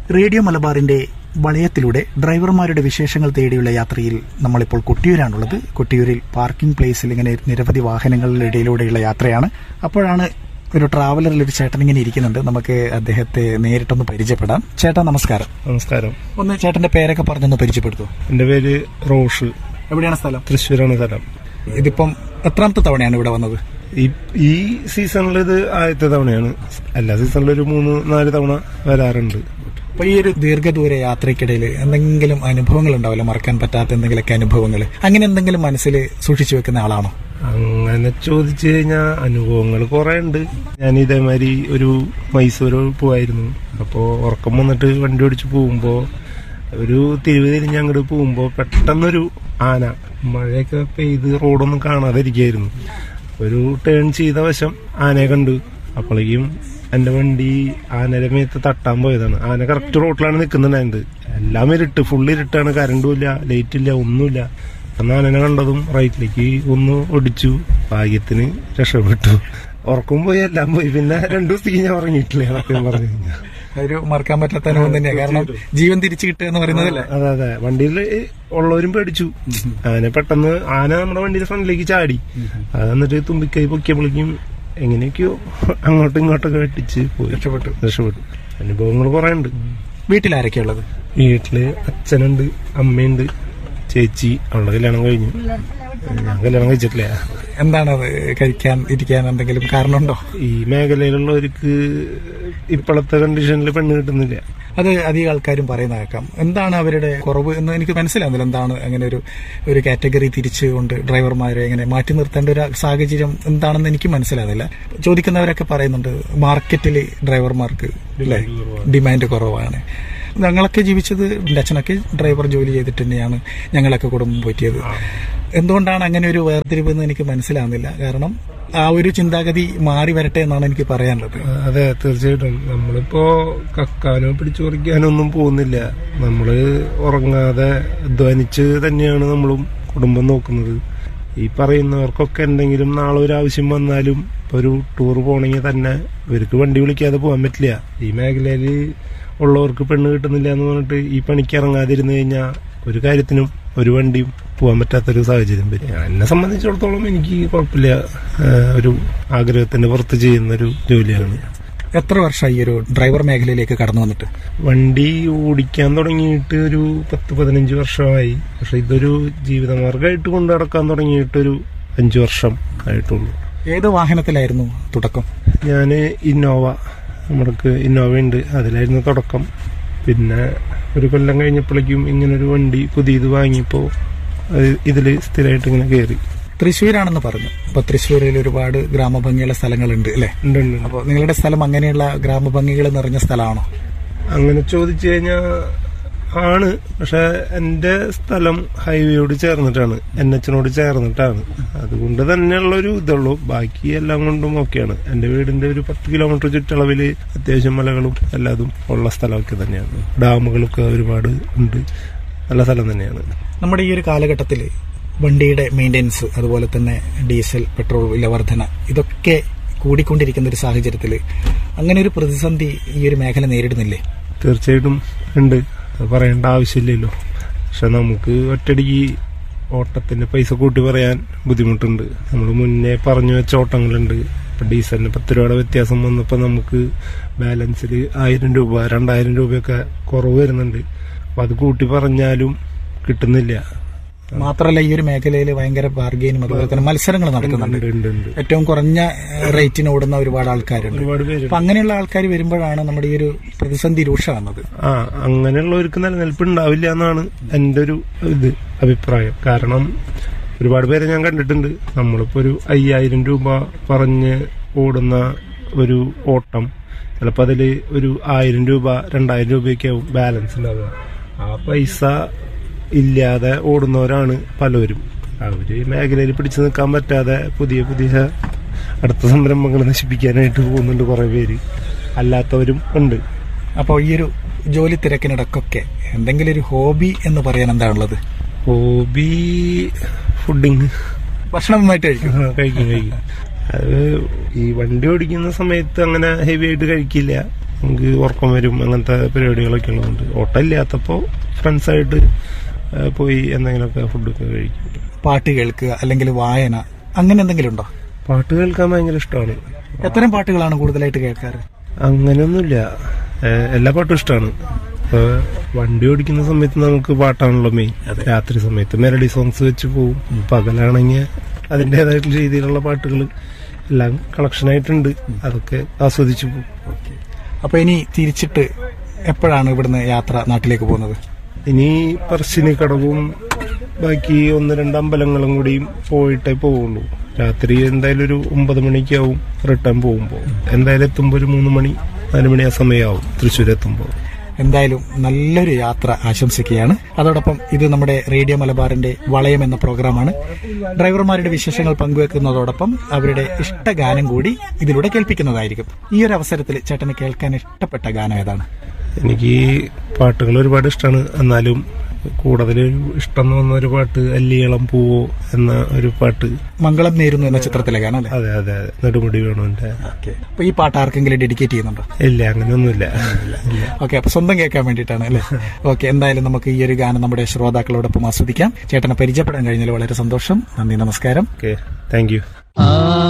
Radio മലബാറിന്റെ വളയത്തിലൂടെ ഡ്രൈവർമാരുടെ വിശേഷങ്ങൾ തേടിയുള്ള യാത്രയിൽ നമ്മളിപ്പോൾ കൊട്ടിയൂരാണുള്ളത് കൊട്ടിയൂരിൽ പാർക്കിംഗ് പ്ലേസിൽ ഇങ്ങനെ നിരവധി വാഹനങ്ങളുടെ ഇടയിലൂടെയുള്ള യാത്രയാണ് അപ്പോഴാണ് ഒരു ട്രാവലറിൽ ഒരു ചേട്ടൻ ഇങ്ങനെ ഇരിക്കുന്നുണ്ട് നമുക്ക് അദ്ദേഹത്തെ നേരിട്ടൊന്ന് പരിചയപ്പെടാം ചേട്ടാ നമസ്കാരം നമസ്കാരം ഒന്ന് ചേട്ടന്റെ പേരൊക്കെ പറഞ്ഞൊന്ന് പരിചയപ്പെടുത്തു എന്റെ പേര് റോഷ് എവിടെയാണ് സ്ഥലം തൃശ്ശൂരാണ് സ്ഥലം ഇതിപ്പം എത്രാമത്തെ തവണയാണ് ഇവിടെ വന്നത് ഈ ഈ സീസണിൽ ഇത് ആദ്യത്തെ തവണയാണ് എല്ലാ സീസണിലും ഒരു മൂന്ന് നാല് തവണ വരാറുണ്ട് അപ്പൊ ഈ ഒരു ദീർഘദൂര യാത്രയ്ക്കിടയിൽ എന്തെങ്കിലും അനുഭവങ്ങൾ ഉണ്ടാവില്ല മറക്കാൻ പറ്റാത്ത എന്തെങ്കിലുമൊക്കെ അനുഭവങ്ങൾ അങ്ങനെ എന്തെങ്കിലും മനസ്സിൽ സൂക്ഷിച്ചു വെക്കുന്ന ആളാണോ അങ്ങനെ ചോദിച്ചു കഴിഞ്ഞാൽ അനുഭവങ്ങൾ കുറെ ഉണ്ട് ഞാൻ ഇതേമാതിരി ഒരു മൈസൂർ പോവായിരുന്നു അപ്പോൾ ഉറക്കം വന്നിട്ട് വണ്ടി ഓടിച്ച് പോകുമ്പോൾ ഒരു തിരിവ് തിരിഞ്ഞ് അങ്ങോട്ട് പോകുമ്പോൾ പെട്ടെന്നൊരു ആന മഴയൊക്കെ പെയ്ത് റോഡൊന്നും കാണാതെ ഇരിക്കുകയായിരുന്നു ഒരു ടേൺ ചെയ്ത വശം ആനയെ കണ്ടു അപ്പോഴേക്കും എന്റെ വണ്ടി ആനയുടെ മേത്ത് തട്ടാൻ പോയതാണ് ആന കറക്റ്റ് റോട്ടിലാണ് നിൽക്കുന്നുണ്ടായത് എല്ലാം ഇരുട്ട് ഫുൾ ഇരുട്ടാണ് കരണ്ടും ഇല്ല ലൈറ്റ് ഇല്ല ഒന്നുമില്ല അന്ന് ആനനെ കണ്ടതും റൈറ്റിലേക്ക് ഒന്ന് ഒടിച്ചു ഭാഗ്യത്തിന് രക്ഷപ്പെട്ടു ഉറക്കം പോയി എല്ലാം പോയി പിന്നെ രണ്ടു ദിവസത്തേക്ക് ഞാൻ ഉറങ്ങിയിട്ടില്ല സത്യം പറഞ്ഞു കഴിഞ്ഞാൽ ഒരു മറക്കാൻ പറ്റാത്ത അനുഭവം തന്നെയാണ് കാരണം ജീവൻ തിരിച്ചു കിട്ടുക എന്ന് പറയുന്നതല്ലേ അതെ അതെ വണ്ടിയിൽ ഉള്ളവരും പേടിച്ചു ആന പെട്ടെന്ന് ആന നമ്മുടെ വണ്ടിയുടെ ഫ്രണ്ടിലേക്ക് ചാടി അത് എന്നിട്ട് തുമ്പിക്കൈ പൊക്കിയപ്പോഴേക്കും എങ്ങനെയൊക്കെയോ അങ്ങോട്ടും ഇങ്ങോട്ടൊക്കെ വെട്ടിച്ച് പോയി രക്ഷപ്പെട്ടു രക്ഷപ്പെട്ടു അനുഭവങ്ങൾ കുറെ ഉണ്ട് വീട്ടിൽ ആരൊക്കെയുള്ളത് വീട്ടില് അച്ഛനുണ്ട് അമ്മയുണ്ട് ചേച്ചി അവളുടെ കല്യാണം കഴിഞ്ഞു ഞാൻ കല്യാണം കഴിച്ചിട്ടില്ല എന്താണ് അത് കഴിക്കാൻ ഇരിക്കാൻ എന്തെങ്കിലും കാരണമുണ്ടോ ഈ മേഖലയിലുള്ളവർക്ക് ഇപ്പോഴത്തെ കണ്ടീഷനിൽ പെണ്ണ് കിട്ടുന്നില്ല അത് അധികം ആൾക്കാരും പറയുന്ന കേൾക്കാം എന്താണ് അവരുടെ കുറവ് എന്ന് എനിക്ക് മനസ്സിലാവുന്നില്ല എന്താണ് അങ്ങനെ ഒരു ഒരു കാറ്റഗറി തിരിച്ചുകൊണ്ട് ഡ്രൈവർമാരെ ഇങ്ങനെ മാറ്റി നിർത്തേണ്ട ഒരു സാഹചര്യം എന്താണെന്ന് എനിക്ക് മനസ്സിലാവുന്നില്ല ചോദിക്കുന്നവരൊക്കെ പറയുന്നുണ്ട് മാർക്കറ്റിൽ ഡ്രൈവർമാർക്ക് അല്ലേ ഡിമാൻഡ് കുറവാണ് ഞങ്ങളൊക്കെ ജീവിച്ചത് എൻ്റെ അച്ഛനൊക്കെ ഡ്രൈവർ ജോലി ചെയ്തിട്ട് തന്നെയാണ് ഞങ്ങളൊക്കെ കുടുംബം പറ്റിയത് എന്തുകൊണ്ടാണ് അങ്ങനെ ഒരു വേർതിരിവ് എന്ന് എനിക്ക് മനസ്സിലാവുന്നില്ല കാരണം ആ ഒരു ചിന്താഗതി മാറി വരട്ടെ എന്നാണ് എനിക്ക് പറയാനുള്ളത് അതെ തീർച്ചയായിട്ടും നമ്മളിപ്പോ കക്കാനോ പിടിച്ചു പറിക്കാനോ ഒന്നും പോകുന്നില്ല നമ്മള് ഉറങ്ങാതെ അധ്വാനിച്ച് തന്നെയാണ് നമ്മളും കുടുംബം നോക്കുന്നത് ഈ പറയുന്നവർക്കൊക്കെ എന്തെങ്കിലും നാളെ ഒരു ആവശ്യം വന്നാലും ഇപ്പൊ ഒരു ടൂർ പോകണമെങ്കിൽ തന്നെ ഇവർക്ക് വണ്ടി വിളിക്കാതെ പോകാൻ പറ്റില്ല ഈ മേഖലയിൽ ഉള്ളവർക്ക് പെണ്ണ് കിട്ടുന്നില്ല എന്ന് പറഞ്ഞിട്ട് ഈ പണിക്ക് ഇറങ്ങാതിരുന്നു കഴിഞ്ഞാൽ ഒരു കാര്യത്തിനും ഒരു വണ്ടിയും പോകാൻ പറ്റാത്തൊരു സാഹചര്യം വരും എന്നെ സംബന്ധിച്ചിടത്തോളം എനിക്ക് കുഴപ്പമില്ല ഏഹ് ഒരു ആഗ്രഹത്തിന്റെ പുറത്ത് ചെയ്യുന്ന ഒരു ജോലിയാണ് എത്ര വർഷമായി ഈ ഒരു ഡ്രൈവർ മേഖലയിലേക്ക് കടന്നു വന്നിട്ട് വണ്ടി ഓടിക്കാൻ തുടങ്ങിയിട്ട് ഒരു പത്ത് പതിനഞ്ച് വർഷമായി പക്ഷെ ഇതൊരു ജീവിതമാർഗമായിട്ട് കൊണ്ടു നടക്കാൻ തുടങ്ങിയിട്ടൊരു അഞ്ചു വർഷം ആയിട്ടുള്ളൂ ഏത് വാഹനത്തിലായിരുന്നു തുടക്കം ഞാൻ ഇന്നോവ നമ്മൾക്ക് ഇന്നോവ ഉണ്ട് അതിലായിരുന്നു തുടക്കം പിന്നെ ഒരു കൊല്ലം കഴിഞ്ഞപ്പോഴേക്കും ഇങ്ങനൊരു വണ്ടി പുതിയത് വാങ്ങിയപ്പോൾ ഇതിൽ സ്ഥിരമായിട്ട് ഇങ്ങനെ കയറി തൃശ്ശൂരാണെന്ന് പറഞ്ഞു അപ്പൊ തൃശ്ശൂരിൽ ഒരുപാട് ഗ്രാമഭംഗിയുള്ള സ്ഥലങ്ങളുണ്ട് അല്ലെ ഉണ്ട് ഉണ്ട് ഉണ്ട്. അപ്പോൾ നിങ്ങളുടെ സ്ഥലം അങ്ങനെയുള്ള ഗ്രാമഭംഗികൾ നിറഞ്ഞ സ്ഥലമാണോ അങ്ങനെ ചോദിച്ചു കഴിഞ്ഞാൽ ആണ് പക്ഷെ എന്റെ സ്ഥലം ഹൈവേയോട് ചേർന്നിട്ടാണ് എൻ എച്ചിനോട് ചേർന്നിട്ടാണ് അതുകൊണ്ട് തന്നെയുള്ള ഒരു ഇതുള്ളൂ ബാക്കി എല്ലാം കൊണ്ടും ഓക്കെയാണ് എന്റെ വീടിന്റെ ഒരു പത്ത് കിലോമീറ്റർ ചുറ്റളവില് അത്യാവശ്യം മലകളും എല്ലാതും ഉള്ള സ്ഥലമൊക്കെ തന്നെയാണ് ഡാമുകളൊക്കെ ഒരുപാട് ഉണ്ട് നല്ല സ്ഥലം തന്നെയാണ് നമ്മുടെ ഈ ഒരു കാലഘട്ടത്തിൽ വണ്ടിയുടെ മെയിൻ്റെനൻസ് അതുപോലെ തന്നെ ഡീസൽ പെട്രോൾ വില വർധന ഇതൊക്കെ കൂടിക്കൊണ്ടിരിക്കുന്ന ഒരു സാഹചര്യത്തിൽ അങ്ങനെ ഒരു പ്രതിസന്ധി ഈ ഒരു മേഖല നേരിടുന്നില്ലേ തീർച്ചയായിട്ടും ഉണ്ട് അത് പറയേണ്ട ആവശ്യമില്ലല്ലോ പക്ഷെ നമുക്ക് ഒറ്റയടിക്ക് ഓട്ടത്തിന്റെ പൈസ കൂട്ടി പറയാൻ ബുദ്ധിമുട്ടുണ്ട് നമ്മൾ മുന്നേ പറഞ്ഞു വെച്ച ഓട്ടങ്ങളുണ്ട് ഇപ്പൊ ഡീസലിന് പത്ത് രൂപയുടെ വ്യത്യാസം വന്നപ്പോൾ നമുക്ക് ബാലൻസിൽ ആയിരം രൂപ രണ്ടായിരം രൂപയൊക്കെ കുറവ് വരുന്നുണ്ട് അപ്പൊ അത് കൂട്ടി പറഞ്ഞാലും കിട്ടുന്നില്ല മാത്രമല്ല ഈ ഒരു മേഖലയിൽ ഭയങ്കര ബാർഗെയിനും അതുപോലെ തന്നെ മത്സരങ്ങൾ നടക്കുന്നുണ്ട് ഉണ്ട് ഉണ്ട് ഉണ്ട് ഏറ്റവും കുറഞ്ഞ ഏഹ്, റേറ്റിന് ഓടുന്ന ഒരുപാട് ആൾക്കാരുണ്ട് ഒരുപാട് പേര് അപ്പൊ അങ്ങനെയുള്ള ആൾക്കാർ വരുമ്പോഴാണ് നമ്മുടെ ഈ ഒരു പ്രതിസന്ധി രൂക്ഷമാകുന്നത് ആ അങ്ങനെയുള്ളവർക്ക് നിലനിൽപ്പ് ഉണ്ടാവില്ല എന്നാണ് എൻ്റെ ഒരു ഇത് അഭിപ്രായം കാരണം ഒരുപാട് പേരെ ഞാൻ കണ്ടിട്ടുണ്ട് നമ്മളിപ്പോ ഒരു അയ്യായിരം രൂപ പറഞ്ഞ് ഓടുന്ന ഒരു ഓട്ടം ചിലപ്പോൾ അതിൽ ഒരു ആയിരം രൂപ രണ്ടായിരം രൂപയൊക്കെ ആവും ബാലൻസ് ഉണ്ടാവുക ആ പൈസ ഇല്ലാതെ ഓടുന്നവരാണ് പലരും അവര് മേഖലയിൽ പിടിച്ചു നിൽക്കാൻ പറ്റാതെ പുതിയ പുതിയ അടുത്ത സംരംഭങ്ങൾ നശിപ്പിക്കാനായിട്ട് പോകുന്നുണ്ട് കുറെ പേര് അല്ലാത്തവരും ഉണ്ട് അപ്പോൾ ഈ ഒരു ജോലി തിരക്കിനിടക്കൊക്കെ എന്തെങ്കിലും ഒരു ഹോബി എന്ന് പറയാൻ എന്താണുള്ളത് ഹോബി ഫുഡിങ് ഭക്ഷണം നന്നായിട്ട് കഴിക്കും ആ, കഴിക്കും കഴിക്കും അത് ഈ വണ്ടി ഓടിക്കുന്ന സമയത്ത് അങ്ങനെ ഹെവി ആയിട്ട് കഴിക്കില്ല നമുക്ക് ഉറക്കം വരും അങ്ങനത്തെ പരിപാടികളൊക്കെ ഉള്ളതുകൊണ്ട് ഓട്ടം ഇല്ലാത്തപ്പോൾ ഫ്രണ്ട്സായിട്ട് പോയി എന്തെങ്കിലുമൊക്കെ ഫുഡൊക്കെ കഴിക്കും പാട്ട് കേൾക്കുക അല്ലെങ്കിൽ വായന അങ്ങനെ എന്തെങ്കിലും ഉണ്ടോ പാട്ട് കേൾക്കാൻ ഭയങ്കര ഇഷ്ടമാണ് എത്തരം പാട്ടുകളാണ് കൂടുതലായിട്ട് കേൾക്കാറ് അങ്ങനെയൊന്നുമില്ല ഏഹ് എല്ലാ പാട്ടും ഇഷ്ടമാണ് ഇപ്പൊ വണ്ടി ഓടിക്കുന്ന സമയത്ത് നമുക്ക് പാട്ടാണല്ലോ മെയിൻ രാത്രി സമയത്ത് മെലഡി സോങ്സ് വെച്ച് പോവും പകലാണെങ്കിൽ അതിൻ്റെതായിട്ടുള്ള രീതിയിലുള്ള പാട്ടുകൾ എല്ലാം കളക്ഷൻ ആയിട്ടുണ്ട് അതൊക്കെ ആസ്വദിച്ചു പോകും അപ്പൊ ഇനി തിരിച്ചിട്ട് എപ്പോഴാണ് ഇവിടുന്ന് യാത്ര നാട്ടിലേക്ക് പോകുന്നത് ഇനി പറശ്ശിനി കടവും ബാക്കി ഒന്ന് രണ്ട് അമ്പലങ്ങളും കൂടിയും പോയിട്ടേ പോവുള്ളൂ രാത്രി എന്തായാലും ഒരു ഒമ്പത് മണിക്കാവും റിട്ടേൺ പോകുമ്പോൾ എന്തായാലും എത്തുമ്പോൾ ഒരു മൂന്ന് മണി നാല് മണി ആ സമയമാവും തൃശ്ശൂർ എത്തുമ്പോൾ എന്തായാലും നല്ലൊരു യാത്ര ആശംസിക്കുകയാണ് അതോടൊപ്പം ഇത് നമ്മുടെ റേഡിയോ മലബാറിന്റെ വളയം എന്ന പ്രോഗ്രാമാണ് ഡ്രൈവർമാരുടെ വിശേഷങ്ങൾ പങ്കുവെക്കുന്നതോടൊപ്പം അവരുടെ ഇഷ്ടഗാനം കൂടി ഇതിലൂടെ കേൾപ്പിക്കുന്നതായിരിക്കും ഈ ഒരു അവസരത്തിൽ ചേട്ടന് കേൾക്കാൻ ഇഷ്ടപ്പെട്ട ഗാനം ഏതാണ് എനിക്ക് പാട്ടുകൾ ഒരുപാട് ഇഷ്ടമാണ് എന്നാലും കൂടുതൽ ഇഷ്ടം തോന്നുന്ന ഒരു പാട്ട് അല്ലിയളം പൂവോ എന്ന ഒരു പാട്ട് മംഗളം നേരുന്നു എന്ന ചിത്രത്തിലെ ഗാനം അല്ലേ അതെ അതെ അതെ നെടുമുടി വേണുവിന്റെ ഓക്കെ അപ്പൊ ഈ പാട്ട് ആർക്കെങ്കിലും ഡെഡിക്കേറ്റ് ചെയ്യുന്നുണ്ടോ ഇല്ല അങ്ങനെയൊന്നുമില്ല ഇല്ല ഓക്കെ അപ്പൊ സ്വന്തം കേൾക്കാൻ വേണ്ടിയിട്ടാണ് അല്ലേ ഓക്കെ എന്തായാലും നമുക്ക് ഈ ഒരു ഗാനം നമ്മുടെ ശ്രോതാക്കളോടൊപ്പം ആസ്വദിക്കാം ചേട്ടനെ പരിചയപ്പെടാൻ കഴിഞ്ഞാൽ വളരെ സന്തോഷം നന്ദി നമസ്കാരം ഓക്കെ താങ്ക് യു